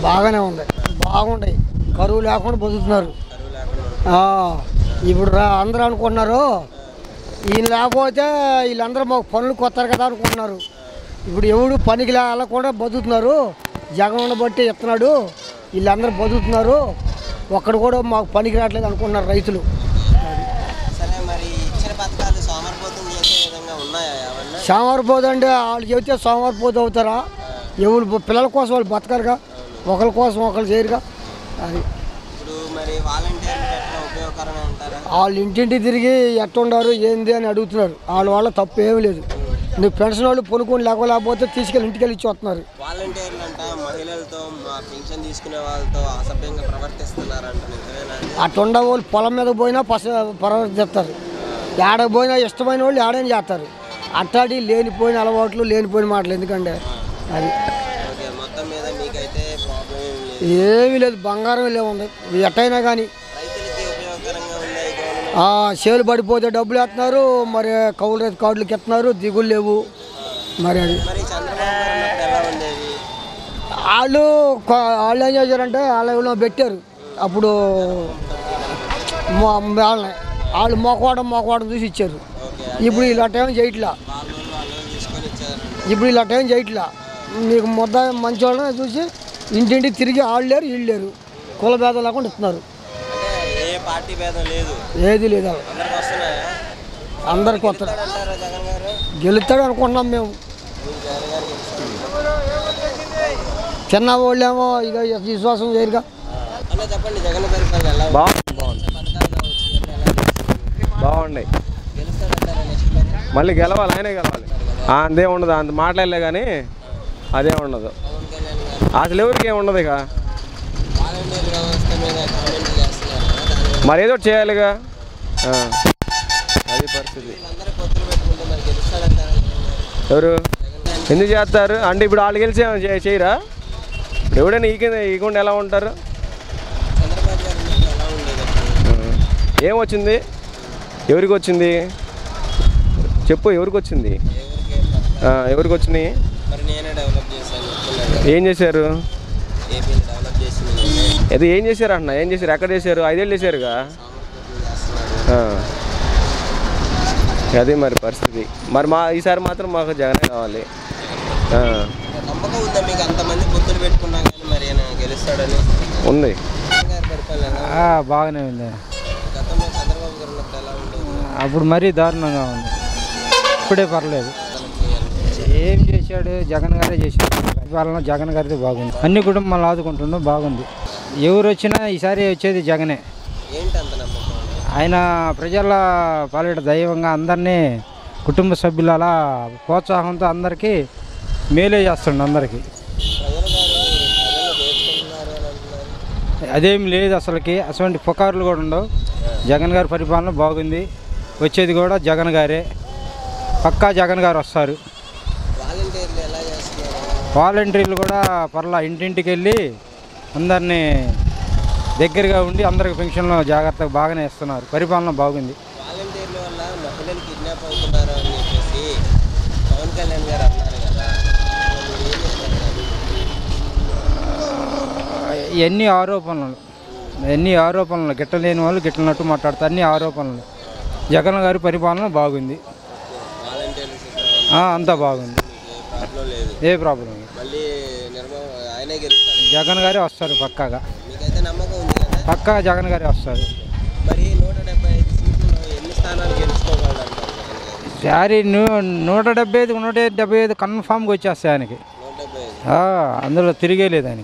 బాగానే ఉంది బాగుంటాయి కరువు లేకుండా బతుకుతున్నారు కరువు లేకుండా ఆ, ఇప్పుడు రా అందరూ అనుకుంటున్నారు ఈయన లేకపోతే వీళ్ళందరూ మాకు పనులు కొత్తారు కదా అనుకుంటున్నారు ఇప్పుడు ఎవడు పనికి వెళ్ళకుండా బతుకుతున్నారు జగన్ బట్టి ఇస్తున్నాడు వీళ్ళందరూ బతుకుతున్నారు ఒక్కడు కూడా మాకు పనికి రావట్లేదు అనుకుంటున్నారు రైతులు సరే మరి ఇచ్చిన పథకాలు సోమరిపోతం చేసే విధంగా ఉన్నాయా ఏమన్నా సోమవారపోతు అంటే వాళ్ళు చెబితే సోమవారపోతు అవుతారా ఎవరు పిల్లల కోసం వాళ్ళు బతకరుగా ఒకరి కోసం ఒకరు చేయరుగా అది ఇప్పుడు మరి వాలంటీర్లు పెట్టడం ఉపయోగకరమే అంటారా వాళ్ళు ఇంటింటి తిరిగి ఎట్టుండారు ఏంది అని అడుగుతున్నారు వాళ్ళ వల్ల తప్పు ఏమీ లేదు నువ్వు పెన్షన్ వాళ్ళు పొనుకొని లేకపోతే తీసుకెళ్ళి ఇంటికి వెళ్ళి ఇచ్చి వస్తున్నారు వాలంటీర్లు అంట మహిళలతో మా పింఛన్ తీసుకునే వాళ్ళతో అసభ్యంగా ప్రవర్తిస్తున్నారంట నిజమేనా అది? అట్టుండ వాళ్ళు పొలం మీద పోయినా పస ప్రవర్తిస్తారు ఏడకు పోయినా ఇష్టమైన వాళ్ళు ఏడని చేస్తారు అట్టాడి లేనిపోయిన అలవాట్లు లేనిపోయిన మాటలు ఎందుకంటే అది ఓకే మొత్తం మీద మీకైతే ప్రాబ్లం ఏం లేదు ఏమీ లేదు బంగారం లేవుంది ఎట్టయినా కానీ రైతులకి ఉపయోగకరంగా ఉందా ఈ గవర్నమెంట్ సేలు పడిపోతే డబ్బులు వేస్తున్నారు మరి కౌలు రైతు కార్డులకి ఎత్తున్నారు దిగులు లేవు మరి అది మరి చంద్రబాబు గారు ఉన్నప్పుడు ఎలా ఉండేది వాళ్ళు కొ- వాళ్ళు ఏం చేశారంటే వాళ్ళు పెట్టారు అప్పుడు మొ- వాళ్ళని వాళ్ళు మొక్కవాడం మొక్కవాడం చూసి ఇచ్చారు ఓకే ఇప్పుడు ఇలా టైం చేయట్లా వాళ్ళు వాళ్ళు తీసుకొని ఇచ్చారంట ఇప్పుడు ఇలా టైం చేయట్లా మీకు ముద్ద మంచి వాళ్ళని చూసి ఇంటింటికి తిరిగి వాళ్ళు లేరు వీళ్ళు లేరు కుల భేదం లేకుండా ఇస్తున్నారు అంటే ఏ పార్టీ భేదం లేదు ఏది లేదు అలా. అందరికి వస్తున్నాయా అందరికి వస్తారు అంటారా జగన్ గారు గెలుస్తాడు అనుకుంటున్నాం మేము మీకు జగన్ గారు గెలుస్తారు. చిన్న వాళ్ళేమో ఇక విశ్వాసం వేరుగా అన్న చెప్పండి జగన్ పరిపాలన ఎలా ఉంది? బాగుంది బాగుంది పథకాలు కావచ్చు, ఇవన్నీ ఎలా గెలుస్తారు? బాగున్నాయి గెలుస్తాడంటారా నెక్స్ట్ మంత్ మళ్ళీ గెలవాలి ఆయనే గెలవాలి ఆ, అంతే ఉండదు అంత మాట్లాడలే కానీ అదే ఉండదు పవన్ కళ్యాణ్ గారు అసలు ఎవరికి ఏమి ఉండదు ఇక వాలంటీర్ వ్యవస్థ మీద కామెంట్ చేస్తున్నారు కదా దాని మీద మరి ఏదో ఒకటి చేయాలిగా ఆ, అది పరిస్థితి వీళ్ళందరూ పొత్తులు పెట్టుకుంటే మరి గెలుస్తాడంటారా జగన్ గారు? ఎవరు జగన్ గారు ఎందుకు చేస్తారు అంటే ఇప్పుడు వాళ్ళు గెలిచి ఏమైనా చే- చేయరా ఇప్పుడు ఎవడైనా ఈ కింద ఈకుండా ఎలా ఉంటారు చంద్రబాబు గారు ఉన్నప్పుడు ఎలా ఉండేది అప్పుడు? ఆ, ఏం వచ్చింది ఎవరికి వచ్చింది చెప్పు ఎవరికి వచ్చింది ఎవరికి ఏం పథకాలు? ఆ, ఎవరికి వచ్చినాయి మరి నేనే డెవలప్ చేశాను చెప్తున్నాను కదా. ఏం చేశారు ఏపీని డెవలప్ చేసింది నేనే అది ఏం చేశారు అంటున్నా ఏం చేశారు ఎక్కడ చేశారు ఐదేళ్ళు చేశారుగా సామర్థ్యం చేస్తున్నాడు ఆ. అది మరి పరిస్థితి మరి మా ఈసారి మాత్రం మాకు జగనే కావాలి ఆ, నమ్మకం ఉందా మీకు అంతమంది పొత్తులు పెట్టుకున్నా కానీ మరి ఆయన గెలుస్తాడని ఉంది జగన్ గారి పరిపాలన ఎలా ఉంది? బాగానే ఉంది గతంలో చంద్రబాబు గారు ఉన్నప్పుడు ఎలా ఉండేది అప్పుడు మరీ దారుణంగా ఉంది ఇప్పుడే పర్లేదు తనకి ఏం చేశాడు జగన్ గారే చేశాడు పరిపాలన జగన్ గారిది బాగుంది అన్ని కుటుంబాలు ఆదుకుంటుండో బాగుంది ఎవరు వచ్చినా ఈసారి వచ్చేది జగనే ఏంటి అంత నమ్మకం ఆయన ప్రజల పాలిట దైవంగా అందరినీ కుటుంబ సభ్యులు అలా ప్రోత్సాహంతో అందరికీ మేలే చేస్తుండు అందరికీ ప్రజలు గారు ప్రజలు దోచుకుంటున్నారు అని అంటున్నారు అదేం లేదు అసలుకి అటువంటి పుకార్లు కూడా ఉండవు జగన్ గారి పరిపాలన బాగుంది వచ్చేది కూడా జగన్ గారే పక్కా జగన్ గారు వస్తారు వాలంటీర్లు ఎలా చేస్తున్నారు వాలంటీర్లు కూడా పర్లా ఇంటింటికి వెళ్ళి అందరినీ దగ్గరగా ఉండి అందరికి పెన్షన్లు జాగ్రత్తగా బాగానే ఇస్తున్నారు పరిపాలన బాగుంది వాలంటీర్ల వల్ల మహిళలు కిడ్నాప్ అవుతున్నారు అని చెప్పేసి పవన్ కళ్యాణ్ గారు అన్నారు కదా మరి ఏం చెప్తారు దానికి? ఇవన్నీ ఆరోపణలు ఎన్ని ఆరోపణలు గిట్టలేని వాళ్ళు గిట్టనట్టు మాట్లాడతారు అన్ని ఆరోపణలు జగన్ గారి పరిపాలన బాగుంది వాలంటీర్లు సిద్ధం ఆ, అంతా బాగుంది ఏ ప్రాబ్లం లేదు ఏ ప్రాబ్లం లేదు. మళ్ళీ నిర్మా ఆయనే గెలుస్తాడు జగన్ గారే వస్తారు పక్కాగా మీకైతే నమ్మకం ఉంది కదా పక్కా జగన్ గారే వస్తారు మరి నూట డెబ్బై ఐదు సీట్లలో ఎన్ని స్థానాలు గెలుచుకోగలరు అంటారు జగన్ గారు? శారీ నూ- నూట డెబ్బై ఐదు నూట డెబ్బై ఐదు కన్ఫామ్గా వచ్చేస్తాయి ఆయనకి నూట డెబ్బై ఐదు ఆ, అందులో తిరిగే లేదు ఆయనకి